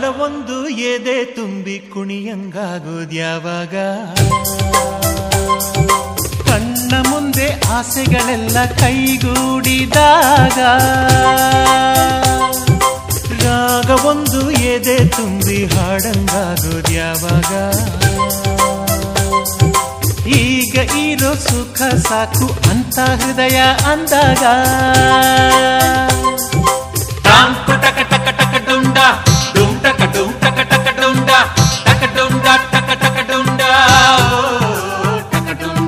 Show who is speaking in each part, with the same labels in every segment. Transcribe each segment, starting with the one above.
Speaker 1: ಒಂದು ಎದೆ ತುಂಬಿ ಕುಣಿಯಂಗಾಗೋದ್ಯಾವಾಗ ಕಣ್ಣ ಮುಂದೆ ಆಸೆಗಳೆಲ್ಲ ಕೈಗೂಡಿದಾಗ ರಾಗ ಒಂದು ಎದೆ ತುಂಬಿ ಹಾಡಂಗಾಗೋದ್ಯಾವಾಗ ಈಗ ಇರೋ ಸುಖ ಸಾಕು ಅಂತ ಹೃದಯ ಅಂದಾಗ
Speaker 2: ಟಾಂಕು ಟಕ ಟಕ ಟಕ ಡುಂಡ ಡುಂ ಟಕ ಡುಂ ಟಕ ಟಕ ಡುಂಡ ಟಕ ಡುಂಡ ಟಕ ಟಕ ಡುಂಡ ಓ, ಟಕ ಡುಂಡ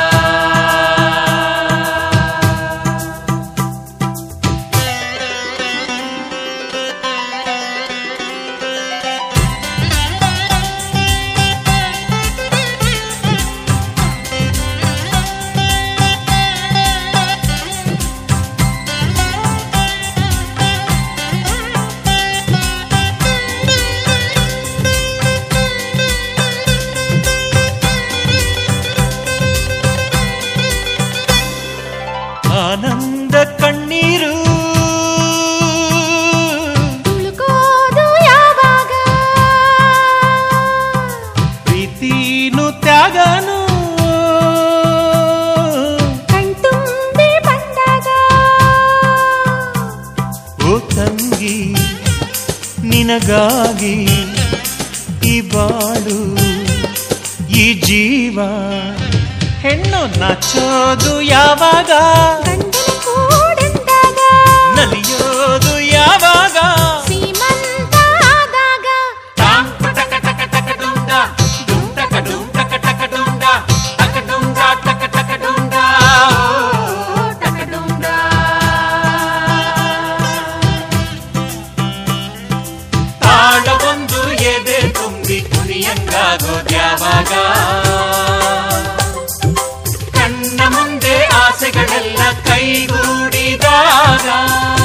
Speaker 1: ಆನಂದ ಕಣ್ಣೀರು
Speaker 3: ತುಳುಕೋದು ಯಾವಾಗ
Speaker 1: ಪ್ರೀತಿನು ತ್ಯಾಗನು
Speaker 3: ಕಣ್ತುಂಬಿ ಬಂದಾಗ
Speaker 1: ಓ ತಂಗಿ ನಿನಗಾಗಿ ಈ ಬಾಳು ಈ ಜೀವ ಹೆಣ್ಣು ನಾಚೋದು ಯಾವಾಗ
Speaker 3: ಗಂಡನ ಕೂಡೆಂದಾಗ
Speaker 1: ನಲಿಯೋದು ಯಾವಾಗ
Speaker 3: ಸೀಮಂತ ಆದಾಗ
Speaker 2: ಟಾಂಕು ಟಕ ಟಕ ಟಕ ಡುಂಡ ಡುಂ ಟಕ ಡುಂ ಟಕ ಟಕ ಡುಂಡ ಟಕ ಡುಂಡ ಟಕ ಟಕ ಡುಂಡ ಓ, ಟಕ ಡುಂಡ ತಾಳ ಒಂದು ಎದೆ ತುಂಬಿ ಕುಣಿಯಂಗಾಗೋದ್ಯಾವಾಗ ಕಣ್ಣ ಮುಂದೆ ಆಸೆಗಳೆಲ್ಲ ಕೈಗೂಡಿದಾಗ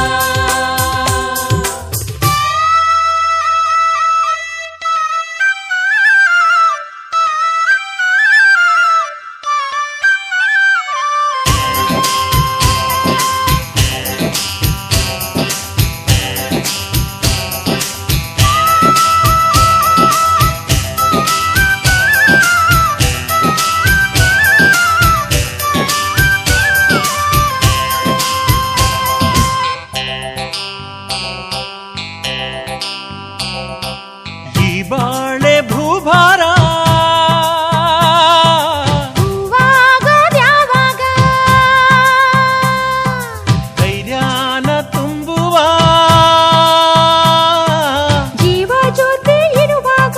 Speaker 1: ಈ ಬಾಳೆ ಭೂಭಾರ
Speaker 3: ಹೂವಾಗೋದ್ ಯಾವಾಗ
Speaker 1: ಧೈರ್ಯಾನ ತುಂಬುವ
Speaker 3: ಜೀವ ಜೊತೆ ಇರುವಾಗ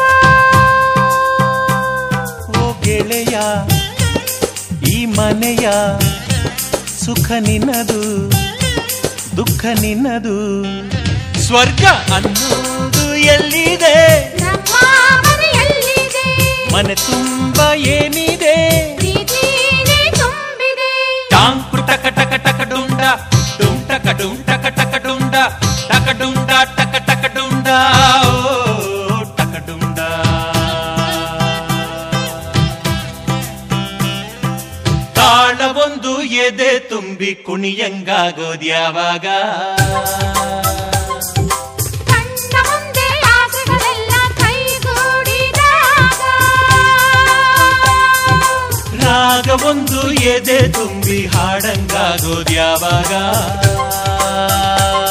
Speaker 1: ಓ ಗೆಳೆಯ ಈ ಮನೆಯ ಸುಖ ನಿನ್ನದು ದುಃಖ ನಿನ್ನದು ಸ್ವರ್ಗ ಅನ್ನೋದು ಎಲ್ಲಿದೆ
Speaker 3: ನಮ್ಮ ಮನೆಯಲ್ಲಿದೆ
Speaker 1: ಮನೆ ತುಂಬ ಏನಿದೆ
Speaker 3: ಪ್ರೀತಿನೇ ತುಂಬಿದೆ
Speaker 2: ಟಾಂಕು ಟಕ ಟಕ ಟಕ ಡುಂಡ ಡುಂ ಟಕ ಡುಂ ಟಕ ಟಕ ಡುಂಡ ಟಕ ಡುಂಡ ಟಕ ಟಕ ಡುಂಡ ಓ, ಟಕ ಡುಂಡ ತಾಳ ಒಂದು ಎದೆ ತುಂಬಿ ಕುಣಿಯಂಗಾಗೋದ್ಯಾವಾಗ
Speaker 3: ಕಣ್ಣ ಮುಂದೆ ಆಸೆಗಳೆಲ್ಲ ಕೈಗೂಡಿದಾಗ
Speaker 1: ರಾಗ ಒಂದು ಎದೆ ತುಂಬಿ ಹಾಡಂಗಾಗೋದ್ಯಾವಾಗ